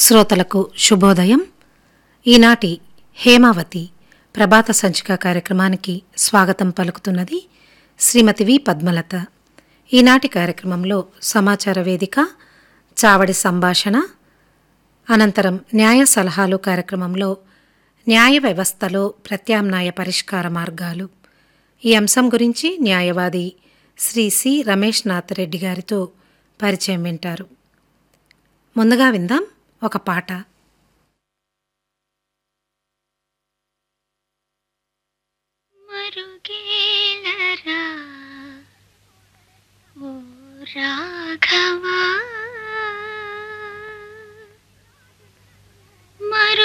శ్రోతలకు శుభోదయం ఈనాటి హేమావతి ప్రభాత సంచిక కార్యక్రమానికి స్వాగతం పలుకుతున్నది శ్రీమతి వి పద్మలత ఈనాటి కార్యక్రమంలో సమాచార వేదిక చావడి సంభాషణ అనంతరం న్యాయ సలహాలు కార్యక్రమంలో న్యాయ వ్యవస్థలో ప్రత్యామ్నాయ పరిష్కార మార్గాలు ఈ అంశం గురించి న్యాయవాది శ్రీ సి రమేష్ నాథ్ రెడ్డి గారితో పరిచయం వింటారు ముందుగా విందాం ఒక పాట మరుగేలరా ఓ రాఘవ